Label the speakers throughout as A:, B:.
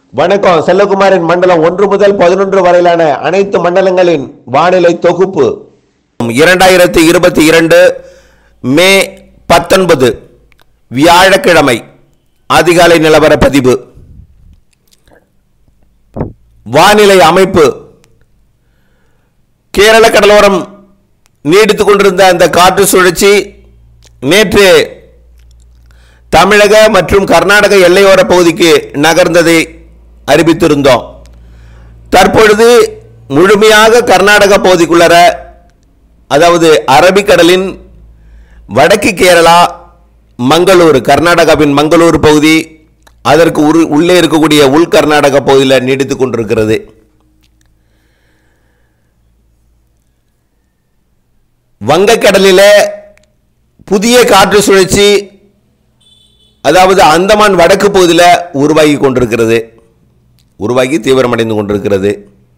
A: வணக்கம் செல்லகுமாரின் மண்டலம் ஒன்று முதல் பதினொன்று வரையிலான அனைத்து மண்டலங்களின் வானிலை தொகுப்பு இரண்டாயிரத்தி இருபத்தி இரண்டு மே பத்தொன்பது வியாழக்கிழமை அதிகாலை நிலவர பதிவு வானிலை அமைப்பு கேரள கடலோரம் நீடித்துக் கொண்டிருந்த அந்த காற்று சுழற்சி நேற்று தமிழக மற்றும் கர்நாடக எல்லையோர பகுதிக்கு நகர்ந்ததை அறிவித்திருந்தோம் தற்பொழுது முழுமையாக கர்நாடக பகுதிக்குள்ளர அதாவது அரபிக்கடலின் வடக்கு கேரளா மங்களூர் கர்நாடகாவின் மங்களூர் பகுதி அதற்கு உரு உள்ளே இருக்கக்கூடிய உள் கர்நாடக பகுதியில் நீடித்துக் கொண்டிருக்கிறது வங்கக்கடலில் புதிய காற்று சுழற்சி அதாவது அந்தமான் வடக்கு பகுதியில் உருவாகி கொண்டிருக்கிறது உருவாகி தீவிரமடைந்து கொண்டிருக்கிறது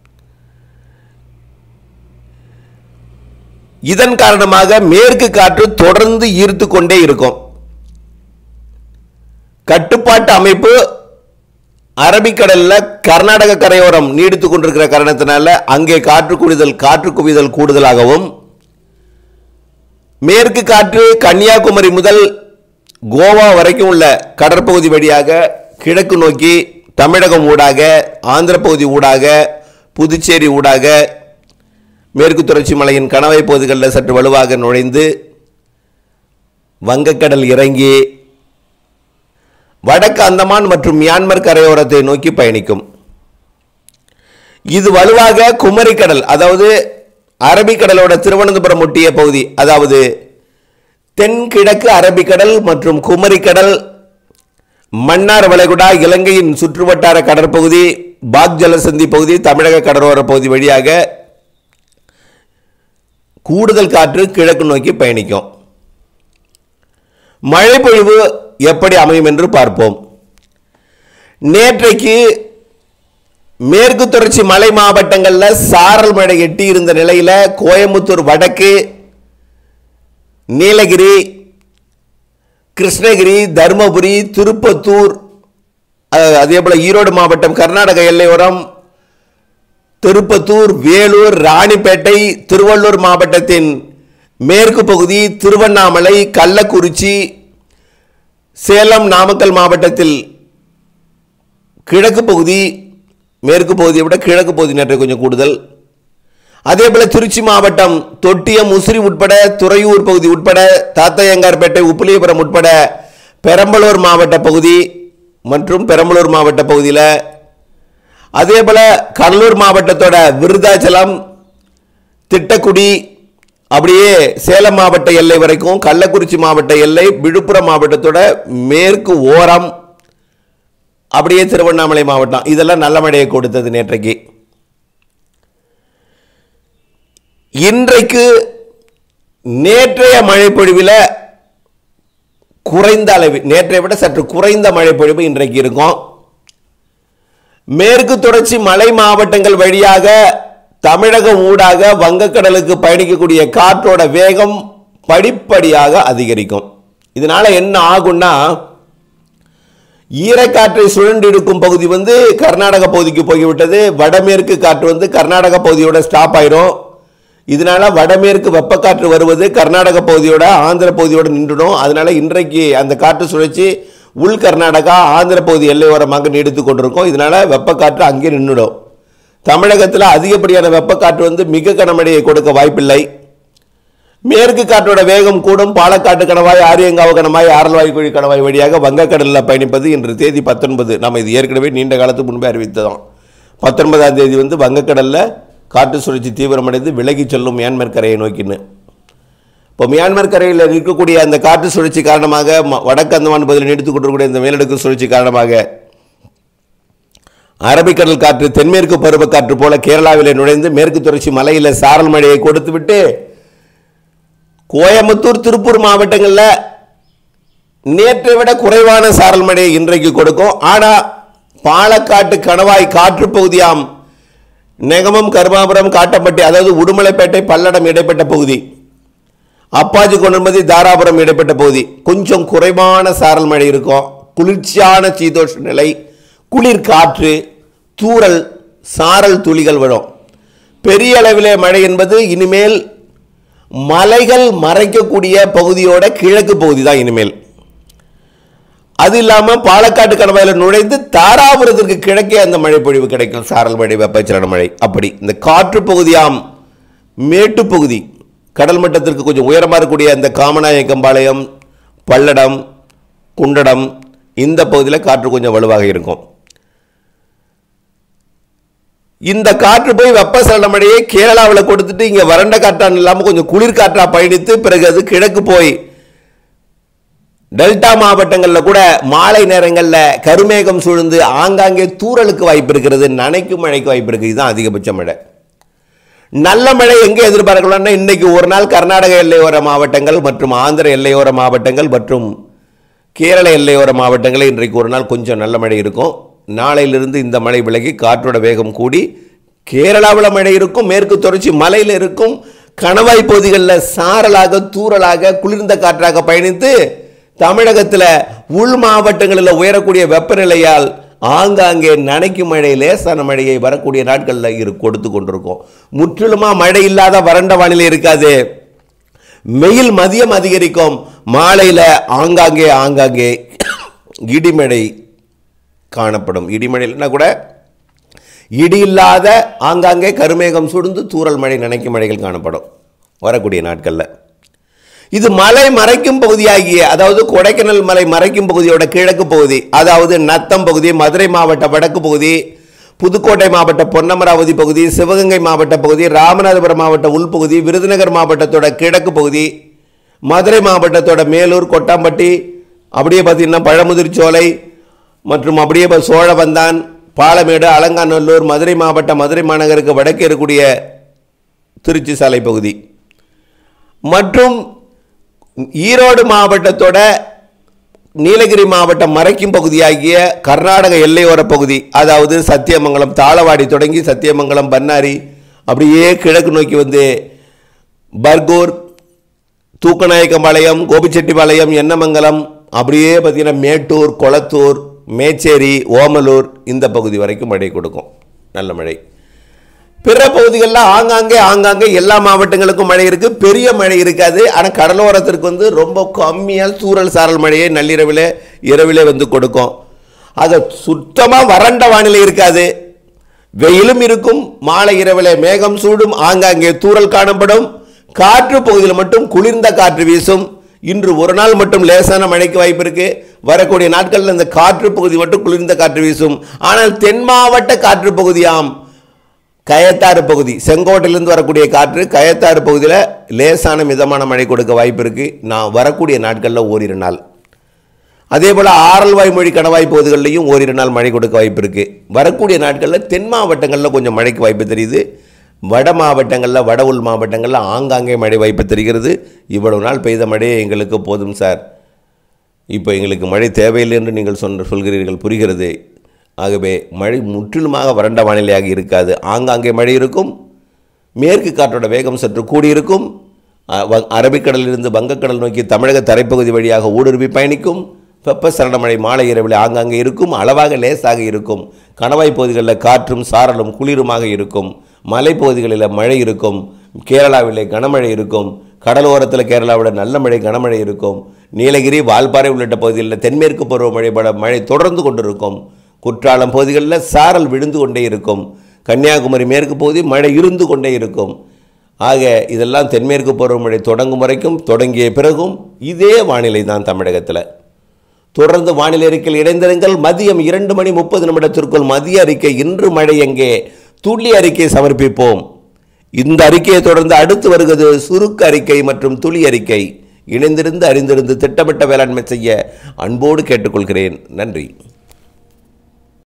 A: இதன் காரணமாக மேற்கு காற்று தொடர்ந்து ஈர்த்து கொண்டே இருக்கும் கட்டுப்பாட்டு அமைப்பு அரபிக்கடல்ல கர்நாடக கரையோரம் நீடித்துக் கொண்டிருக்கிற காரணத்தினால அங்கே காற்று குவிதல் காற்று குவிதல் கூடுதலாகவும் மேற்கு காற்று கன்னியாகுமரி முதல் கோவா வரைக்கும் உள்ள கடற்பகுதி வழியாக கிழக்கு நோக்கி தமிழகம் ஊடாக ஆந்திர பகுதி ஊடாக புதுச்சேரி ஊடாக மேற்கு தொடர்ச்சி மலையின் கணவை பகுதிகளில் சற்று வலுவாக நுழைந்து வங்கக்கடல் இறங்கி வடக்கு அந்தமான் மற்றும் மியான்மர் கரையோரத்தை நோக்கி பயணிக்கும் இது வலுவாக குமரிக்கடல் அதாவது அரபிக்கடலோட திருவனந்தபுரம் ஒட்டிய பகுதி அதாவது தென்கிழக்கு அரபிக்கடல் மற்றும் குமரிக்கடல் மன்னார் வளைகுடா இலங்கையின் சுற்றுவட்டார கடற்பகுதி பாக் ஜலசந்தி பகுதி தமிழக கடலோர பகுதி வழியாக கூடுதல் காற்று கிழக்கு நோக்கி பயணிக்கும் மழை பொழிவு எப்படி அமையும் என்று பார்ப்போம் நேற்றைக்கு மேற்கு தொடர்ச்சி மலை மாவட்டங்களில் சாரல் மழை எட்டி இருந்த நிலையில் கோயம்புத்தூர் வடக்கு நீலகிரி கிருஷ்ணகிரி தருமபுரி திருப்பத்தூர் அஹ், அதே போல ஈரோடு மாவட்டம் கர்நாடக எல்லையோரம் திருப்பத்தூர் வேலூர் ராணிப்பேட்டை திருவள்ளூர் மாவட்டத்தின் மேற்கு பகுதி திருவண்ணாமலை கள்ளக்குறிச்சி சேலம் நாமக்கல் மாவட்டத்தில் கிழக்கு பகுதி மேற்கு பகுதியை விட கிழக்கு பகுதி நேற்று கொஞ்சம் கூடுதல் அதே போல திருச்சி மாவட்டம் தொட்டியம் உசிறி உட்பட துறையூர் பகுதி உட்பட தாத்தையங்கார்பேட்டை உப்பிலியபுரம் உட்பட பெரம்பலூர் மாவட்ட பகுதி மற்றும் பெரம்பலூர் மாவட்ட பகுதியில் அதே போல கடலூர் மாவட்டத்தோட விருதாச்சலம் திட்டக்குடி அப்படியே சேலம் மாவட்ட எல்லை வரைக்கும் கள்ளக்குறிச்சி மாவட்ட எல்லை விழுப்புரம் மாவட்டத்தோட மேற்கு ஓரம் அப்படியே திருவண்ணாமலை மாவட்டம் இதெல்லாம் நல்ல மழையை கொடுத்தது நேற்றைக்கு இன்றைக்கு நேற்றைய மழைப்பொழிவில் குறைந்த அளவு நேற்றை விட சற்று குறைந்த மழைப்பொழிவு இன்றைக்கு இருக்கும் மேற்கு தொடர்ச்சி மலை மாவட்டங்கள் வழியாக தமிழகம் ஊடாக வங்கக்கடலுக்கு பயணிக்கக்கூடிய காற்றோட வேகம் படிப்படியாக அதிகரிக்கும் இதனால என்ன ஆகும்னா ஈரக்காற்றை சுழண்டு இருக்கும் பகுதி வந்து கர்நாடக பகுதிக்கு போய்விட்டது வடமேற்கு காற்று வந்து கர்நாடக பகுதியோட ஸ்டாப் ஆயிரும் இதனால வடமேற்கு வெப்பக்காற்று வருவது கர்நாடக பகுதியோட ஆந்திர பகுதியோட நின்றுடும் அதனால இன்றைக்கு அந்த காற்று சுழற்சி உள் கர்நாடகா ஆந்திர பகுதி எல்லையோரமாக நீடித்து கொண்டிருக்கும் இதனால வெப்பக்காற்று அங்கே நின்றுடும் தமிழகத்தில் அதிகப்படியான வெப்பக்காற்று வந்து மிக கனமழையை கொடுக்க வாய்ப்பில்லை மேற்கு காற்றோட வேகம் கூடும் பாலக்காட்டு கணவாய் ஆரியங்காவு கணவாய் ஆரல்வாய் குழி கணவாய் வழியாக வங்கக்கடலில் பயணிப்பது இன்று தேதி பத்தொன்பது நம்ம இது ஏற்கனவே நீண்ட காலத்துக்கு முன்பே அறிவித்தோம் பத்தொன்பதாம் தேதி வந்து வங்கக்கடலில் காற்று சுழற்சி தீவிரமடைந்து விலகி செல்லும் மியான்மர் கரையை நோக்கின்னு இப்போ மியான்மர் கரையில் இருக்கக்கூடிய அந்த காற்று சுழற்சி காரணமாக ம- வடக்கு அந்தமான் பகுதியில் நீடித்துக் கொண்டிருக்கக்கூடிய இந்த மேலடுக்கு சுழற்சி காரணமாக அரபிக்கடல் காற்று தென்மேற்கு பருவக்காற்று போல கேரளாவில் நுழைந்து மேற்கு தொடர்ச்சி மலையில் சாரல் மழையை கொடுத்துவிட்டு கோயம்புத்தூர் திருப்பூர் மாவட்டங்களில் நேற்றை விட குறைவான சாரல் மழையை இன்றைக்கு கொடுக்கும் ஆனால் பாலக்காட்டு கணவாய் காற்று பகுதியாம் நெகமம் கருமாபுரம் காட்டப்பட்டி அதாவது உடுமலைப்பேட்டை பல்லடம் இடைப்பட்ட பகுதி அப்பாஜி கொண்டமதி தாராபுரம் இடைப்பட்ட பகுதி கொஞ்சம் குறைவான சாரல் மழை இருக்கும் குளிர்ச்சியான சீதோஷ நிலை குளிர் காற்று தூறல் சாரல் துளிகள் வரும் பெரிய அளவிலே மழை என்பது இனிமேல் மலைகள் மறைக்கக்கூடிய பகுதியோட கிழக்கு பகுதி தான் இனிமேல் அது இல்லாமல் பாலக்காட்டு கணவாயில் நுழைந்து தாராபுரத்திற்கு கிழக்கே அந்த மழை பொழிவு கிடைக்கும் சாரல் மழை வெப்பச்சலன மழை அப்படி இந்த காற்று பகுதியாம் மேட்டு பகுதி கடல் மட்டத்திற்கு கொஞ்சம் உயரமாக இருக்கக்கூடிய அந்த காமநாயக்கம்பாளையம் பல்லடம் குண்டடம் இந்த பகுதியில் காற்று கொஞ்சம் வலுவாக இருக்கும் இந்த காற்று போய் வெப்பசலன மழையை கேரளாவில் கொடுத்துட்டு இங்கே வறண்ட காற்றான் இல்லாமல் கொஞ்சம் குளிர் காற்றா பயணித்து பிறகு அது கிழக்கு போய் டெல்டா மாவட்டங்களில் கூட மாலை நேரங்களில் கருமேகம் சூழ்ந்து ஆங்காங்கே தூறலுக்கு வாய்ப்பு இருக்கிறது நனைக்கும் மழைக்கு வாய்ப்பு இருக்குது இதுதான் அதிகபட்ச மழை நல்ல மழை எங்கே எதிர்பார்க்கலாம்னா இன்னைக்கு ஒரு நாள் கர்நாடக எல்லையோர மாவட்டங்கள் மற்றும் ஆந்திர எல்லையோர மாவட்டங்கள் மற்றும் கேரள எல்லையோர மாவட்டங்களில் இன்றைக்கு ஒரு நாள் கொஞ்சம் நல்ல மழை இருக்கும் நாளையிலிருந்து இந்த மழை விலகி காற்றோட வேகம் கூடி கேரளாவில் மழை இருக்கும் மேற்கு தொடர்ச்சி மலையில் இருக்கும் கணவாய் பகுதிகளில் சாரலாக தூறலாக குளிர்ந்த காற்றாக பயணித்து தமிழகத்தில் உள் மாவட்டங்களில் உயரக்கூடிய வெப்பநிலையால் ஆங்காங்கே நனைக்கும் மழை லேசான மழையை வரக்கூடிய நாட்களில் இரு கொடுத்து கொண்டிருக்கும் முற்றிலுமாக மழை இல்லாத வறண்ட வானிலை இருக்காது வெயில் மதியம் அதிகரிக்கும் மாலையில் ஆங்காங்கே ஆங்காங்கே இடிமழை காணப்படும் இடிமழைனா கூட இடி இல்லாத ஆங்காங்கே கருமேகம் சுடுந்து தூறல் மழை நனைக்கும் மழைகள் காணப்படும் வரக்கூடிய நாட்களில் இது மலை மறைக்கும் பகுதியாகிய அதாவது கொடைக்கானல் மலை மறைக்கும் பகுதியோட கிழக்கு பகுதி அதாவது நத்தம் பகுதி மதுரை மாவட்ட வடக்கு பகுதி புதுக்கோட்டை மாவட்ட பொன்னமராவதி பகுதி சிவகங்கை மாவட்ட பகுதி ராமநாதபுரம் மாவட்ட உள்பகுதி விருதுநகர் மாவட்டத்தோட கிழக்கு பகுதி மதுரை மாவட்டத்தோட மேலூர் கொட்டாம்பட்டி அப்படியே பார்த்தீங்கன்னா பழமுதிர்ச்சோலை மற்றும் அப்படியே ப- சோழவந்தான் பாலமேடு அலங்காநல்லூர் மதுரை மாவட்ட மதுரை மாநகருக்கு வடக்கே இருக்கக்கூடிய திருச்சி சாலை பகுதி மற்றும் ஈரோடு மாவட்டத்தோட நீலகிரி மாவட்டம் மறைக்கும் பகுதியாகிய கர்நாடக எல்லையோர பகுதி அதாவது சத்தியமங்கலம் தாளவாடி தொடங்கி சத்தியமங்கலம் பன்னாரி அப்படியே கிழக்கு நோக்கி வந்து பர்கூர் தூக்கநாயக்கம்பாளையம் கோபிச்செட்டிப்பாளையம் எண்ணமங்கலம் அப்படியே பார்த்தீங்கன்னா மேட்டூர் கொளத்தூர் மேச்சேரி ஓமலூர் இந்த பகுதி வரைக்கும் மழை கொடுக்கும் நல்ல மழை பிற பகுதிகளில் ஆங்காங்கே ஆங்காங்கே எல்லா மாவட்டங்களுக்கும் மழை இருக்கு பெரிய மழை இருக்காது ஆனால் கடலோரத்திற்கு வந்து ரொம்ப கம்மியாக சூறல் சாரல் மழையை நள்ளிரவில் இரவிலே வந்து கொடுக்கும் ஆக சுத்தமாக வறண்ட வானிலை இருக்காது வெயிலும் இருக்கும் மாலை இரவிலே மேகம் சூடும் ஆங்காங்கே தூறல் காணப்படும் காற்று பகுதியில் மட்டும் குளிர்ந்த காற்று வீசும் இன்று ஒரு நாள் மட்டும் லேசான மழைக்கு வாய்ப்பு இருக்கு வரக்கூடிய நாட்களில் இந்த காற்று பகுதி மட்டும் குளிர்ந்த காற்று வீசும் ஆனால் தென் மாவட்ட காற்று பகுதியாம் கயத்தாறு பகுதி செங்கோட்டையிலிருந்து வரக்கூடிய காற்று கயத்தாறு பகுதியில் லேசான மிதமான மழை கொடுக்க வாய்ப்பு இருக்கு நான் வரக்கூடிய நாட்களில் ஓரிரு நாள் அதே போல் ஆரல்வாய் மொழி கணவாய் பகுதிகளிலையும் ஓரிரு நாள் மழை கொடுக்க வாய்ப்பு இருக்கு வரக்கூடிய நாட்களில் தென் மாவட்டங்களில் கொஞ்சம் மழைக்கு வாய்ப்பு தெரியுது வட மாவட்டங்களில் வட உள் மாவட்டங்களில் ஆங்காங்கே மழை வாய்ப்பு தெரிகிறது இவ்வளவு நாள் பெய்த மழையே எங்களுக்கு போதும் சார் இப்போ எங்களுக்கு மழை தேவையில்லை என்று நீங்கள் சொன்ன சொல்கிறீர்கள் புரிகிறது ஆகவே மழை முற்றிலுமாக வறண்ட வானிலையாக இருக்காது ஆங்காங்கே மழை இருக்கும் மேற்கு காற்றோட வேகம் சற்று கூடியிருக்கும் அ- வ- அரபிக்கடலிலிருந்து வங்கக்கடல் நோக்கி தமிழக தரைப்பகுதி வழியாக ஊடுருவி பயணிக்கும் வெப்பசலன மழை மாலை இரவில் ஆங்காங்கே இருக்கும் அளவாக லேசாக இருக்கும் கணவாய் பகுதிகளில் காற்றும் சாரலும் குளிருமாக இருக்கும் மலைப்பகுதிகளில் மழை இருக்கும் கேரளாவிலே கனமழை இருக்கும் கடலோரத்தில் கேரளாவில் நல்ல மழை கனமழை இருக்கும் நீலகிரி வால்பாறை உள்ளிட்ட பகுதிகளில் தென்மேற்கு பருவமழை பட மழை தொடர்ந்து கொண்டிருக்கும் குற்றாலம் பகுதிகளில் சாரல் விழுந்து கொண்டே இருக்கும் கன்னியாகுமரி மேற்கு பகுதி மழை இருந்து கொண்டே இருக்கும் ஆக இதெல்லாம் தென்மேற்கு பருவமழை தொடங்கும் வரைக்கும் தொடங்கிய பிறகும் இதே வானிலை தான் தமிழகத்தில் தொடர்ந்து வானிலை அறிக்கையில் இணைந்திருங்கள் மதியம் இரண்டு மணி முப்பது நிமிடத்திற்குள் மதிய அறிக்கை இன்று மழை எங்கே துள்ளி அறிக்கை சமர்ப்பிப்போம் இந்த அறிக்கையை தொடர்ந்து அடுத்து வருகிறது சுருக்க அறிக்கை மற்றும் துளி அறிக்கை இணைந்திருந்து அறிந்திருந்து திட்டமிட்ட வேளாண்மை செய்ய அன்போடு கேட்டுக்கொள்கிறேன் நன்றி